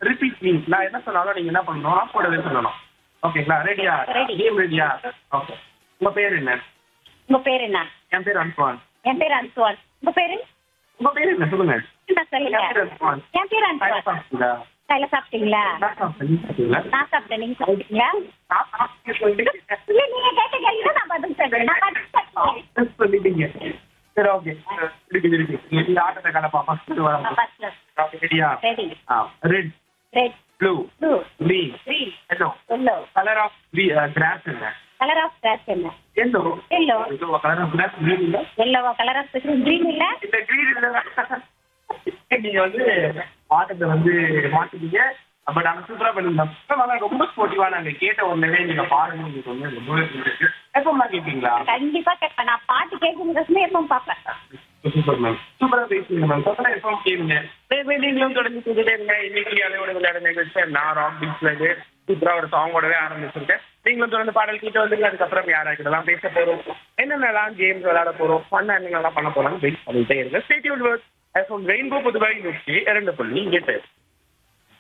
Repeat me நான் என்ன சொன்னாலும் நீங்க என்ன பண்ணணும் கூடவே சொல்லணும் ஓகேங்களா ரெடியா Ready. கேம் ரெடியா ஓகே உங்க பேர் என்ன உங்க பேர் என்ன என் பேர் அன்சுவான் என் பேர் அன்சுவான் உங்க பேரு உங்க பேர் என்ன சொல்லுங்க என்ன சொல்லுங்க என் பேர் அன்சுவான் என் பேர் அன்சுவான் சாப்பிட்டீங்களா கையில சாப்பிட்டீங்களா நான் சாப்பிட்டேன் நீங்க சாப்பிட்டீங்களா நான் சாப்பிட்டேன் நீங்க சாப்பிட்டீங்களா நான் சாப்பிட்டேன் சொல்லிட்டு இல்ல நீங்க கேட்ட கேள்வி நான் பதில் சொல்றேன் நான் பதில் சொல்றேன் சொல்லிட்டீங்க சரி ஓகே இருக்கு இருக்கு இந்த ஆட்டத்தை கலப்பா ஃபர்ஸ்ட் வரோம் ஃபர்ஸ்ட் ரெடியா ரெடி ஆ red red blue blue green green yellow yellow colour of cross என்ன கலர் ஆஃப் கிராஸ் என்ன yellow yellow yellow colour of cross green இல்ல yellow கலர் ஆஃப் green இல்ல இந்த green இல்ல நீங்க வந்து ஆட்டத்தை வந்து மாத்திட்டீங்க பட் ஆனா சூப்பரா பண்ணிருந்தோம் ஆனா ரொம்ப ஸ்போர்ட்டிவா நாங்க கேட்ட உடனே நீங்க பாருங்க நீங்க சொன்னது ரொம்பவே பிடிச்சிருக்கு எப்பமா கேட்பீங்களா கண்டிப்பா கேட்பேன் நான் பாட்டு கேட்கணும் எப்பவும் பார்ப்பேன் சூப்பர் மேம் சூப்பரா பேசுறீங்க மேம் சூப்பரா எப்போ கேளுங்க மேபி நீங்களும் தொடர்ந்து சொல்லிட்டே இருங்க இன்னைக்கு அலையோட விளையாட நிகழ்ச்சி நான் ராக் பீச்ல இருந்து சூப்பரா ஒரு சாங்கோடவே ஆரம்பிச்சிருக்கேன் நீங்களும் தொடர்ந்து பாடல் கேட்டு வந்துருங்க அதுக்கப்புறம் யாராக்கிட்டலாம் பேச போறோம் என்னென்னலாம் கேம்ஸ் விளையாட போறோம் பண்ண என்னென்னலாம் பண்ண போறோம் வெயிட் பண்ணிட்டே இருங்க ஸ்டேட்யூட் வேர்ட் ரெயின்போ புதுவை நூற்றி இரண்டு புள்ளி எட்டு